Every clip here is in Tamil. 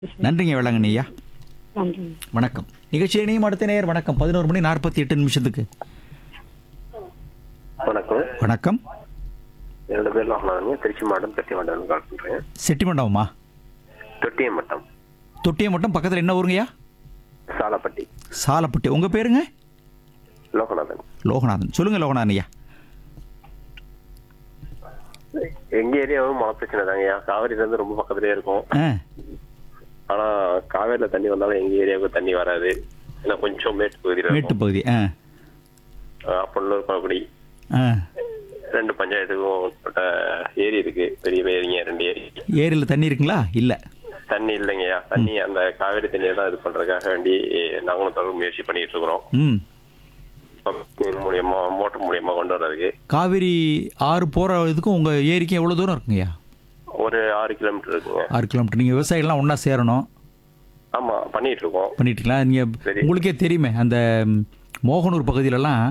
நன்றிங்க வேளாங்கண்ணி ஐயா நன்றி வணக்கம் நிகழ்ச்சி இணையும் அடுத்த நேயர் வணக்கம் பதினோரு மணி நாற்பத்தி எட்டு நிமிஷத்துக்கு வணக்கம் வணக்கம் என்னோட பேர் லோகநாதன் திருச்சி மாவட்டம் தொட்டி மாவட்டம் கால் பண்றேன் செட்டிமண்டபமா தொட்டியம் மட்டம் தொட்டியம் மட்டும் பக்கத்தில் என்ன ஊருங்கய்யா சாலப்பட்டி சாலப்பட்டி உங்கள் பேருங்க லோகநாதன் லோகநாதன் சொல்லுங்க லோகநாதன் ஐயா எங்க ஏரியாவும் மழை பிரச்சனை தாங்கய்யா காவிரில இருந்து ரொம்ப பக்கத்துலயே இருக்கும் ஆ ஆனா காவேரியில தண்ணி வந்தாலும் எங்க ஏரியாவுக்கு தண்ணி வராது ஏன்னா கொஞ்சம் மேட்டு பகுதியில் மேட்டு இருக்கும் பகுதி ஆ அப்பள்ளூர் பகுடி ஆ ரெண்டு பஞ்சாயத்துக்கும் உட்பட்ட ஏரி இருக்கு பெரிய ஏரிங்க ரெண்டு ஏரி ஏரியில் தண்ணி இருக்குங்களா இல்லை தண்ணி இல்லைங்கய்யா தண்ணி அந்த காவேரி தண்ணியை தான் இது பண்றதுக்காக வேண்டி நாங்களும் தொடர்பு முயற்சி பண்ணிட்டு இருக்கிறோம் ம் பம்பிங் மூலியமா மோட்டர் மூலியமா கொண்டு வர்றதுக்கு காவிரி ஆறு போகிற இதுக்கும் உங்கள் ஏரிக்கும் எவ்வளோ தூரம் இருக்குங்கய்யா ஒரு ஆறு கிலோமீட்டர் இருக்குங்க ஆறு கிலோமீட்டர் நீங்கள் விவசாயிகள்லாம் ஒன்றா சேரணும் ஆமா பண்ணிட்டு இருக்கோம் பண்ணிட்டீங்களா நீங்கள் சரி. உங்களுக்கே தெரியுமே அந்த ம், மோகனூர் பகுதியிலலாம்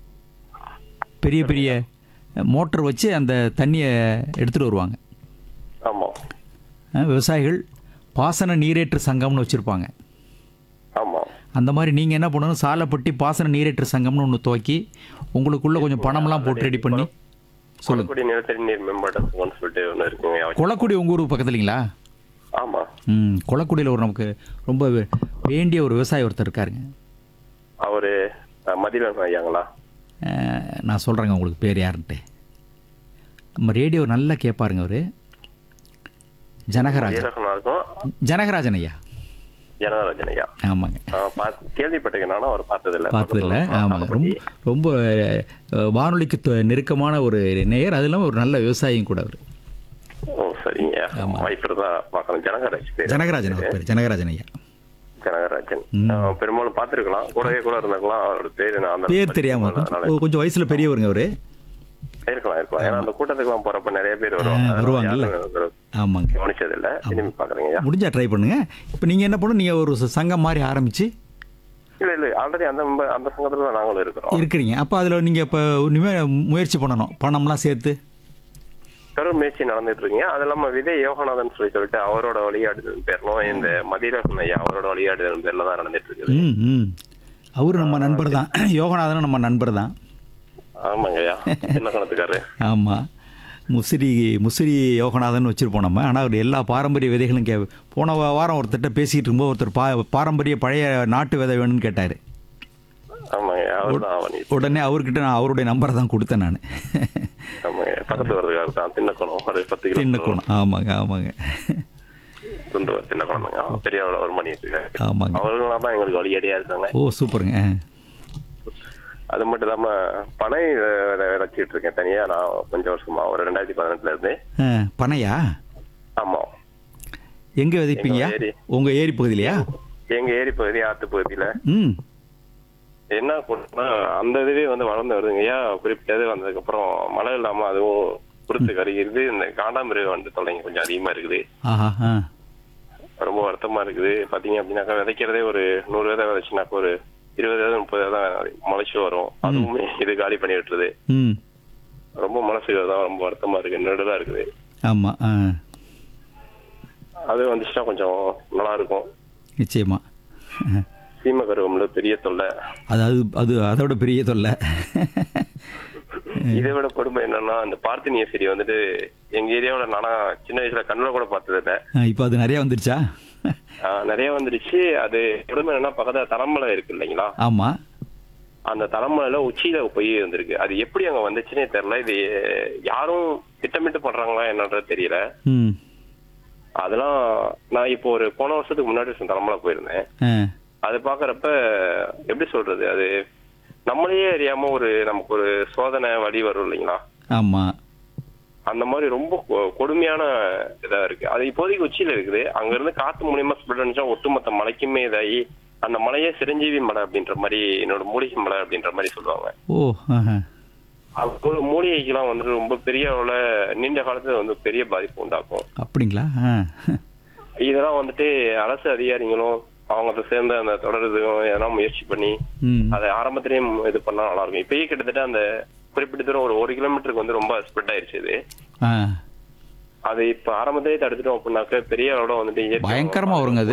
பெரிய பெரிய மோட்டர் வச்சு அந்த தண்ணியை எடுத்துகிட்டு வருவாங்க ஆமா அஹ், விவசாயிகள் பாசன நீரேற்று சங்கம்னு வச்சுருப்பாங்க ஆமா அந்த மாதிரி நீங்கள் என்ன பண்ணணும் சாலைப்பட்டி பாசன நீரேற்று சங்கம்னு ஒன்று துவக்கி உங்களுக்குள்ள கொஞ்சம் பணம்லாம் போட்டு ரெடி பண்ணி சொல்லுங்க கொலக்குடி நிலத்தடி நீர் மேம்பாட்டு சங்கம்னு சொல்லிட்டு ஒண்ணு இருக்குங்க கொளக்குடி உங்கள் ஊர் பக்கத்துலங்களா ஆமா ம் கொளக்குடியில் ஒரு நமக்கு ரொம்ப வே- வேண்டிய ஒரு விவசாயி ஒருத்தர் இருக்காருங்க அவரு அஹ், மதிவேலன் ஐயாங்களா அஹ், நான் சொல்கிறேங்க உங்களுக்கு பேர் யாருன்ட்டு நம்ம ரேடியோ நல்லா கேட்பாருங்க அவர் ஜனகராஜன் வீரகனா இருக்கும் ஜனகராஜன் ஐயா ஜனராஜன் ஐயா ஆமாங்க அஹ், பாத்து- கேள்விப்பட்டிருக்கேன் நானும் அவர் பார்த்ததில்ல பார்த்ததில்ல ஆமாங்க ரொம்ப ரொம்ப அஹ், வானொலிக்கு து- நெருக்கமான ஒரு நேயர் அது இல்லாமல் ஒரு நல்ல விவசாயியும் கூட அவர் ஓ சரிங்க வாய்ப்பு இருந்தா பார்க்கணும் ஜனகராஜ் பேர் ஜனகராஜன் அவர் பேர் ஜனகராஜன் ஐயா ஜனகராஜன் அஹ், பெரும்பாலும் பார்த்திருக்கலாம் கூடவே கூட இருந்திருக்கலாம் அவரோட பேரு நான் அந்த பேர் தெரியாம அதனால கொஞ்சம் கொஞ்சம் வயசுல பெரியவருங்க அவரு இருக்கலாம் இருக்கலாம் ஏன்னா அந்த கூட்டத்துக்குலாம் போறப்ப நிறைய பேர் வருவாங்க ஆ, வருவாங்கல்ல. யாரும் ஆமாங்க கவனிச்சது இல்ல இனிமே பாக்குறீங்க ஐயா முடிஞ்சா ட்ரை பண்ணுங்க இப்போ நீங்க என்ன பண்ணணும் நீங்க ஒரு ச- சங்கம் மாதிரி ஆரம்பிச்சு இல்ல இல்ல ஆல்ரெடி அந்த மெம்ப- அந்த சங்கத்துல தான் நாங்களும் இருக்கிறோம் இருக்கிறீங்க அப்போ அதில் நீங்க இப்போ இனிமே முயற்சி பண்ணணும் பணம்லாம் சேர்த்து தொடர் முயற்சி நடந்துட்டு இருக்கீங்க அது இல்லாம விஜய் யோகநாதன் சொல்லி சொல்லிட்டு அவரோட வழிகாட்டுதல் பேர்லும் இந்த மதிரகன் ஐயா அவரோட வழிகாட்டுதல் பேர்ல தான் நடந்துட்டு இருக்குது ம் ம் அவரு நம்ம நண்பர் தான் யோகநாதனும் நம்ம நண்பர் தான் ஆமாங்க ஐயா என்ன கணத்துக்காரு ஆமாம் முசிறி முசிறி யோகநாதன் வச்சுருப்போம் நம்ம ஆனால் அவர் எல்லா பாரம்பரிய விதைகளும் கே போன வா- வாரம் ஒருத்தர்கிட்ட பேசிகிட்டு இருக்கும்போது ஒருத்தர் பா பாரம்பரிய பழைய நாட்டு விதை வேணும்னு கேட்டார் ஆமாங்க ஐயா அவர் தான் அவனி உடனே அவர்கிட்ட நான் அவருடைய நம்பரை தான் கொடுத்தேன் நான் ஆமாங்க ஐயா. பக்கத்து வரதுக்காக தான் தின்னக்கணும் ஒரு பத்து கிலோ தின்னக்கோணம் ஆமாங்க ஆமாங்க துண்டு தின்னக்கணுங்க பெரிய அளவுல ஒரு மணி இருக்காரு ஆமாங்க அவர்களாம் தான் எங்களுக்கு வழியடியா இருக்காங்க ஓ சூப்பருங்க அது மட்டும் இல்லாம பனை விதை விதைச்சிட்டு இருக்கேன் தனியா நான் கொஞ்சம் வருஷமா ஒரு ரெண்டாயிரத்தி பதினெட்டுல இருந்து ஆ, பனையா ஆமா எங்கே விதைப்பீங்கயா எங்க ஏரி. உங்கள் ஏரி பகுதியிலையா எங்க ஏரி பகுதி ஆத்து பகுதியில ம் என்ன கொடுத்தா அந்த இதுவே வந்து வளர்ந்து வருதுங்க ஐயா குறிப்பிட்டது வந்ததுக்கு அப்புறம் மழை இல்லாம அதுவும் குருத்து கருகிறது இந்த காண்டாமிருகம் வந்து தொல்லைங்க கொஞ்சம் அதிகமா இருக்குது ஆஹா ஆ ரொம்ப வருத்தமா இருக்குது பாத்தீங்க அப்படின்னாக்கா விதைக்கிறதே ஒரு நூறு விதை விதைச்சுனாக்கா ஒரு இருபது விதை முப்பது விதை முளைச்சு வரும் அதுவுமே இது காலி பண்ணி விட்டுருது ம் ரொம்ப மனசுக்கு தான் ரொம்ப வருத்தமா இருக்கு நெடுதா இருக்குது ஆமாம் ஆ அது வந்துச்சுன்னா கொஞ்சம் நல்லா இருக்கும் நிச்சயமா சீம கருவம்ல பெரிய தொல்லை அதாவது அது அதோட பெரிய தொல்லை இதை விட கொடுமை என்னன்னா இந்த பார்த்தினிய செடி வந்துட்டு எங்க ஏரியாவுல நானா சின்ன வயசுல கண்ணுல கூட பார்த்தது இல்ல இப்போ அது நிறையா வந்துருச்சா ஆஹ் நிறைய வந்துருச்சு அது கொடுமை என்னன்னா பக்கத்துல தலைமலை இருக்கு இல்லைங்களா ஆமாம் அந்த தலைமலையில உச்சியில போய் வந்திருக்கு அது எப்படி அங்க வந்துச்சுன்னே தெரியல இது யாரும் திட்டமிட்டு பண்றாங்களா என்னன்றது தெரியல ம் அதெல்லாம் நான் இப்போ ஒரு போன வருஷத்துக்கு முன்னாடி தலைமலை போயிருந்தேன் ஆ அது பாக்குறப்ப எப்படி சொல்றது அது நம்மளையே அறியாம ஒரு நமக்கு ஒரு சோதனை வழி வரும் இல்லைங்களா ஆமாம் அந்த மாதிரி ரொம்ப கொ- கொடுமையான இதா இருக்கு அது இப்போதைக்கு உச்சியில இருக்குது அங்க இருந்து காத்து மூலியமா ஸ்ப்ரெட் அடிச்சா ஒட்டுமொத்த மலைக்குமே இதாகி அந்த மலையே சிரஞ்சீவி மலை அப்படின்ற மாதிரி என்னோட மூலிகை மலை அப்படின்ற மாதிரி சொல்லுவாங்க ஓ ஆஹா அது ஒரு மூலிகைக்கெல்லாம் வந்து ரொம்ப பெரிய அளவுல நீண்ட காலத்துல வந்து பெரிய பாதிப்பு உண்டாக்கும் அப்படிங்களா ஆ இதெல்லாம் வந்துட்டு அரசு அதிகாரிகளும் அவங்க சேர்ந்த அந்த தொடர் இதுவும் எதனா முயற்சி பண்ணி ம் அதை ஆரம்பத்திலேயே இது பண்ணா நல்லா இருக்கும் இப்பயே கிட்டத்தட்ட அந்த குறிப்பிட்ட தூரம் ஒரு ஒரு கிலோமீட்டருக்கு வந்து ரொம்ப ஸ்ப்ரெட் ஆயிருச்சு இது ஆ அது இப்ப ஆரம்பத்திலேயே தடுத்துட்டோம் அப்படின்னாக்க பெரிய அளவுல வந்துட்டு இயற்கை பயங்கரமாக வருங்க அது